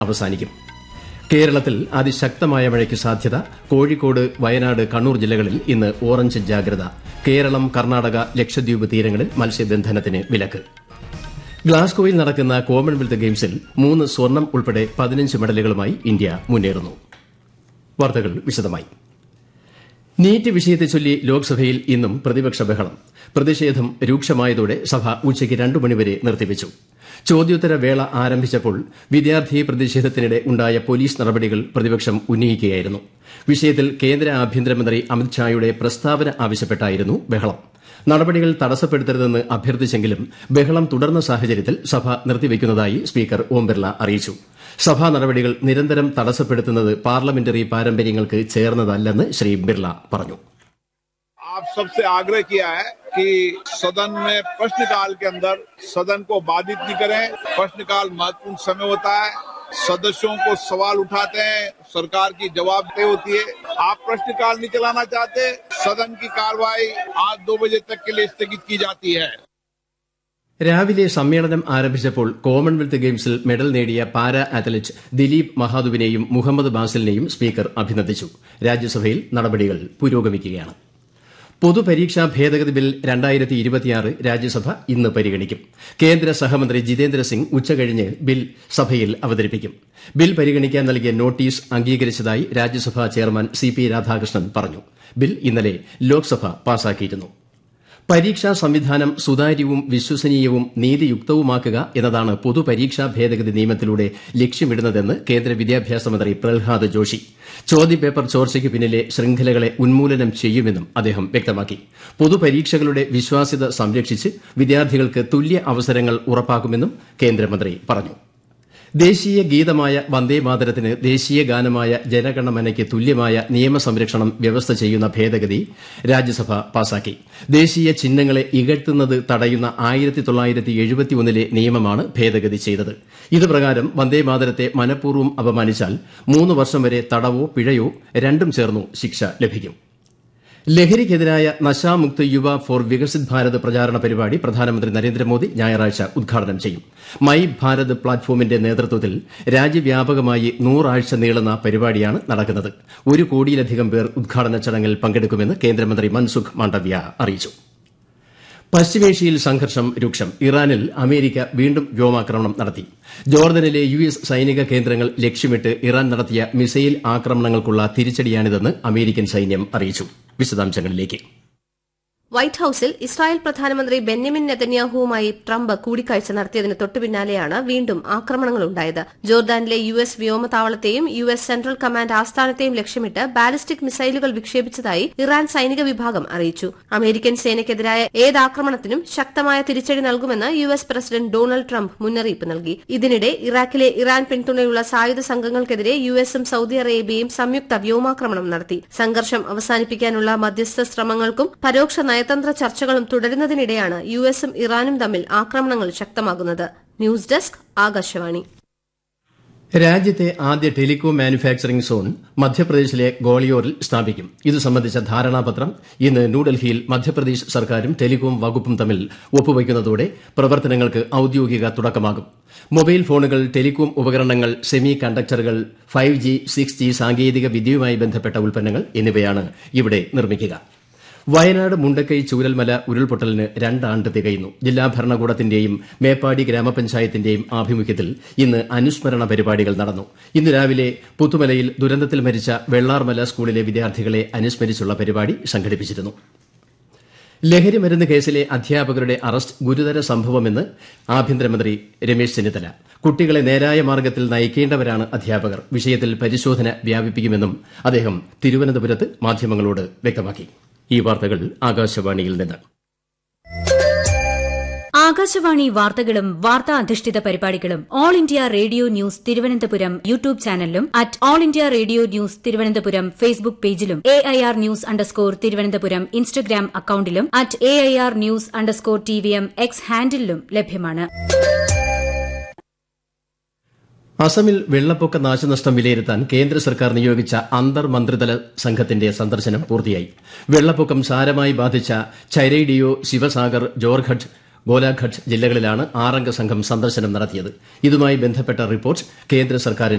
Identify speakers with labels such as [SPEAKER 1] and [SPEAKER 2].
[SPEAKER 1] അവസാനിക്കും കേരളത്തിൽ അതിശക്തമായ മഴയ്ക്ക് സാധ്യത കോഴിക്കോട് വയനാട് കണ്ണൂർ ജില്ലകളിൽ ഇന്ന് ഓറഞ്ച് ജാഗ്രത കേരളം കർണാടക ലക്ഷദ്വീപ് തീരങ്ങളിൽ മത്സ്യബന്ധനത്തിന് വിലക്ക് ഗ്ലാസ്ഗോയിൽ നടക്കുന്ന കോമൺവെൽത്ത് ഗെയിംസിൽ മൂന്ന് സ്വർണം ഉൾപ്പെടെ പതിനഞ്ച് മെഡലുകളുമായി ഇന്ത്യ മുന്നേറുന്നു വാർത്തകൾ വിശദമായി നീറ്റ് വിഷയത്തെ ചൊല്ലി ലോക്സഭയിൽ ഇന്നും പ്രതിപക്ഷ ബഹളം പ്രതിഷേധം രൂക്ഷമായതോടെ സഭ ഉച്ചയ്ക്ക് രണ്ടു മണിവരെ നിർത്തിവച്ചു ചോദ്യോത്തര വേള ആരംഭിച്ചപ്പോൾ വിദ്യാർത്ഥി പ്രതിഷേധത്തിനിടെ ഉണ്ടായ പോലീസ് നടപടികൾ പ്രതിപക്ഷം ഉന്നയിക്കുകയായിരുന്നു വിഷയത്തിൽ കേന്ദ്ര ആഭ്യന്തരമന്ത്രി അമിത്ഷായുടെ പ്രസ്താവന ആവശ്യപ്പെട്ടായിരുന്നു ബഹളം നടപടികൾ തടസ്സപ്പെടുത്തരുതെന്ന് അഭ്യർത്ഥിച്ചെങ്കിലും ബഹളം തുടർന്ന സാഹചര്യത്തിൽ സഭ നിർത്തിവയ്ക്കുന്നതായി സ്പീക്കർ ഓം ബിർള അറിയിച്ചു സഭാ നടപടികൾ നിരന്തരം തടസ്സപ്പെടുത്തുന്നത് പാർലമെന്ററി പാരമ്പര്യങ്ങൾക്ക് ചേർന്നതല്ലെന്ന് ശ്രീ ബിർള പറഞ്ഞു
[SPEAKER 2] आप सबसे आग्रह किया है कि सदन में प्रश्नकाल के अंदर सदन को बाधित नहीं करें प्रश्नकाल महत्वपूर्ण समय होता है सदस्यों को सवाल उठाते हैं सरकार की जवाबदेही होती है आप प्रश्नकाल नहीं चलाना चाहते सदन की कार्रवाई आज दो बजे तक के लिए स्थगित की जाती है
[SPEAKER 1] രാവിലെ സമ്മേളനം ആരംഭിച്ചപ്പോൾ കോമൺവെൽത്ത് ഗെയിംസിൽ മെഡൽ നേടിയ പാരാ അത്ലറ്റ് ദിലീപ് മഹാദുവിനെയും മുഹമ്മദ് ബാസിലിനെയും സ്പീക്കർ അഭിനന്ദിച്ചു രാജ്യസഭയിൽ നടപടികൾ പുരോഗമിക്കുകയാണ് പൊതുപരീക്ഷാ ഭേദഗതി ബിൽ രണ്ടായിരത്തി ഇരുപത്തിയാറ് രാജ്യസഭ ഇന്ന് പരിഗണിക്കും കേന്ദ്ര സഹമന്ത്രി ജിതേന്ദ്ര സിംഗ് ഉച്ചകഴിഞ്ഞ് ബിൽ സഭയിൽ അവതരിപ്പിക്കും ബിൽ പരിഗണിക്കാൻ നൽകിയ നോട്ടീസ് അംഗീകരിച്ചതായി രാജ്യസഭാ ചെയർമാൻ സി പി രാധാകൃഷ്ണൻ പറഞ്ഞു ബിൽ ഇന്നലെ ലോക്സഭ പാസാക്കിയിരുന്നു പരീക്ഷാ സംവിധാനം സുതാര്യവും വിശ്വസനീയവും നീതിയുക്തവുമാക്കുക എന്നതാണ് പൊതുപരീക്ഷാ ഭേദഗതി നിയമത്തിലൂടെ ലക്ഷ്യമിടുന്നതെന്ന് കേന്ദ്ര വിദ്യാഭ്യാസ മന്ത്രി പ്രഹ്ലാദ് ജോഷി ചോദ്യപേപ്പർ ചോർച്ചയ്ക്ക് പിന്നിലെ ശൃംഖലകളെ ഉന്മൂലനം ചെയ്യുമെന്നും അദ്ദേഹം വ്യക്തമാക്കി പൊതുപരീക്ഷകളുടെ വിശ്വാസ്യത സംരക്ഷിച്ച് വിദ്യാർത്ഥികൾക്ക് തുല്യ അവസരങ്ങൾ ഉറപ്പാക്കുമെന്നും കേന്ദ്രമന്ത്രി പറഞ്ഞു ദേശീയ ഗീതമായ വന്ദേമാതരത്തിന് ദേശീയ ഗാനമായ ജനഗണമനയ്ക്ക് തുല്യമായ നിയമസംരക്ഷണം വ്യവസ്ഥ ചെയ്യുന്ന ഭേദഗതി രാജ്യസഭ പാസാക്കി ദേശീയ ചിഹ്നങ്ങളെ ഇകഴ്ത്തുന്നത് തടയുന്ന ആയിരത്തി തൊള്ളായിരത്തി എഴുപത്തിയൊന്നിലെ നിയമമാണ് ഭേദഗതി ചെയ്തത് ഇതുപ്രകാരം വന്ദേമാതരത്തെ മനഃപൂർവ്വം അപമാനിച്ചാൽ മൂന്ന് വർഷം വരെ തടവോ പിഴയോ രണ്ടും ചേർന്നു ശിക്ഷ ലഭിക്കും ലഹരിക്കെതിരായ നശാമുക്ത് യുവ ഫോർ വികസിത് ഭാരത് പ്രചാരണ പരിപാടി പ്രധാനമന്ത്രി നരേന്ദ്രമോദി ഞായറാഴ്ച ഉദ്ഘാടനം ചെയ്യും മൈ ഭാരത് പ്ലാറ്റ്ഫോമിന്റെ നേതൃത്വത്തിൽ രാജ്യവ്യാപകമായി നൂറാഴ്ച നീളുന്ന പരിപാടിയാണ് നടക്കുന്നത് ഒരു കോടിയിലധികം പേർ ഉദ്ഘാടന ചടങ്ങിൽ പങ്കെടുക്കുമെന്ന് കേന്ദ്രമന്ത്രി മൻസുഖ് മാണ്ഡവ്യ അറിയിച്ചു പശ്ചിമേഷ്യയിൽ സംഘർഷം രൂക്ഷം ഇറാനിൽ അമേരിക്ക വീണ്ടും വ്യോമാക്രമണം നടത്തി ജോർദനിലെ യു എസ് സൈനിക കേന്ദ്രങ്ങൾ ലക്ഷ്യമിട്ട് ഇറാൻ നടത്തിയ മിസൈൽ ആക്രമണങ്ങൾക്കുള്ള തിരിച്ചടിയാണിതെന്ന് അമേരിക്കൻ സൈന്യം അറിയിച്ചു വിശദാംശങ്ങളിലേക്ക്
[SPEAKER 3] വൈറ്റ് ഹൌസിൽ ഇസ്രായേൽ പ്രധാനമന്ത്രി ബെന്യമിൻ നെതന്യാഹുവുമായി ട്രംപ് കൂടിക്കാഴ്ച നടത്തിയതിന് തൊട്ടുപിന്നാലെയാണ് വീണ്ടും ആക്രമണങ്ങളുണ്ടായത് ജോർദാനിലെ യു എസ് വ്യോമതാവളത്തെയും യു എസ് സെൻട്രൽ കമാൻഡ് ആസ്ഥാനത്തെയും ലക്ഷ്യമിട്ട് ബാലിസ്റ്റിക് മിസൈലുകൾ വിക്ഷേപിച്ചതായി ഇറാൻ സൈനിക വിഭാഗം അറിയിച്ചു അമേരിക്കൻ സേനയ്ക്കെതിരായ ഏത് ആക്രമണത്തിനും ശക്തമായ തിരിച്ചടി നൽകുമെന്ന് U S president Donald Trump മുന്നറിയിപ്പ് നൽകി ഇതിനിടെ ഇറാഖിലെ ഇറാൻ പിന്തുണയുള്ള സായുധ സംഘങ്ങൾക്കെതിരെ യു എസും സൌദി അറേബ്യയും സംയുക്ത വ്യോമാക്രമണം നടത്തി സംഘർഷം അവസാനിപ്പിക്കാനുള്ള മധ്യസ്ഥ ശ്രമങ്ങൾക്കും പരോക്ഷ നയതന്ത്ര ചർച്ചകളും തുടരുന്നതിനിടെയാണ് യു എസും ഇറാനും തമ്മിൽ ആക്രമണങ്ങൾ ശക്തമാകുന്നത് ന്യൂസ് ഡെസ്ക് ആകാശവാണി
[SPEAKER 1] രാജ്യത്തെ ആദ്യ ടെലികോം മാനുഫാക്ചറിംഗ് സോൺ മധ്യപ്രദേശിലെ ഗോളിയോറിൽ സ്ഥാപിക്കും ഇത് സംബന്ധിച്ച ധാരണാപത്രം ഇന്ന് ന്യൂഡൽഹിയിൽ മധ്യപ്രദേശ് സർക്കാരും ടെലികോം വകുപ്പും തമ്മിൽ ഒപ്പുവയ്ക്കുന്നതോടെ പ്രവർത്തനങ്ങൾക്ക് ഔദ്യോഗിക തുടക്കമാകും മൊബൈൽ ഫോണുകൾ ടെലികോം ഉപകരണങ്ങൾ സെമി കണ്ടക്ടറുകൾ ഫൈവ് ജി സിക്സ് ജി സാങ്കേതിക വിദ്യയുമായി ബന്ധപ്പെട്ട ഉൽപ്പന്നങ്ങൾ എന്നിവയാണ് ഇവിടെ നിർമ്മിക്കുക വയനാട് മുണ്ടക്കൈ ചൂരൽമല ഉരുൾപൊട്ടലിന് രണ്ടാണ്ട് തികയുന്നു ജില്ലാ ഭരണകൂടത്തിന്റെയും മേപ്പാടി ഗ്രാമപഞ്ചായത്തിന്റെയും ആഭിമുഖ്യത്തിൽ ഇന്ന് അനുസ്മരണ പരിപാടികൾ നടന്നു ഇന്ന് രാവിലെ പുത്തുമലയിൽ ദുരന്തത്തിൽ മരിച്ച വെള്ളാർമല സ്കൂളിലെ വിദ്യാർത്ഥികളെ അനുസ്മരിച്ചുള്ള പരിപാടി സംഘടിപ്പിച്ചിരുന്നു ലഹരിമരുന്ന് കേസിലെ അധ്യാപകരുടെ അറസ്റ്റ് ഗുരുതര സംഭവമെന്ന് ആഭ്യന്തരമന്ത്രി രമേശ് ചെന്നിത്തല കുട്ടികളെ നേരായ മാർഗ്ഗത്തിൽ നയിക്കേണ്ടവരാണ് അധ്യാപകർ വിഷയത്തിൽ പരിശോധന വ്യാപിപ്പിക്കുമെന്നും അദ്ദേഹം തിരുവനന്തപുരത്ത് മാധ്യമങ്ങളോട് വ്യക്തമാക്കി ഈ വാർത്തകൾ ആകാശവാണിയിൽ നിന്ന്
[SPEAKER 4] ആകാശവാണി വാർത്തകളും വാർത്താ അധിഷ്ഠിത പരിപാടികളും all India radio news Thiruvananthapuram YouTube ചാനലിലും at all India radio news Thiruvananthapuram Facebook പേജിലും A I R news underscore Thiruvananthapuram Instagram അക്കൌണ്ടിലും at A I R news underscore T V M X ഹാൻഡിലും ലഭ്യമാണ്
[SPEAKER 1] അസമിൽ വെള്ളപ്പൊക്ക നാശനഷ്ടം വിലയിരുത്താൻ കേന്ദ്ര സർക്കാർ നിയോഗിച്ച അന്തർ മന്ത്രിതല സംഘത്തിന്റെ സന്ദർശനം പൂർത്തിയായി വെള്ളപ്പൊക്കം സാരമായി ബാധിച്ച ചൈരൈഡിയോ ശിവസാഗർ ജോർഘട്ട് ഗോലാഘട്ട് ജില്ലകളിലാണ് ആറംഗ സംഘം സന്ദർശനം നടത്തിയത് ഇതുമായി ബന്ധപ്പെട്ട റിപ്പോർട്ട് കേന്ദ്ര സർക്കാരിന്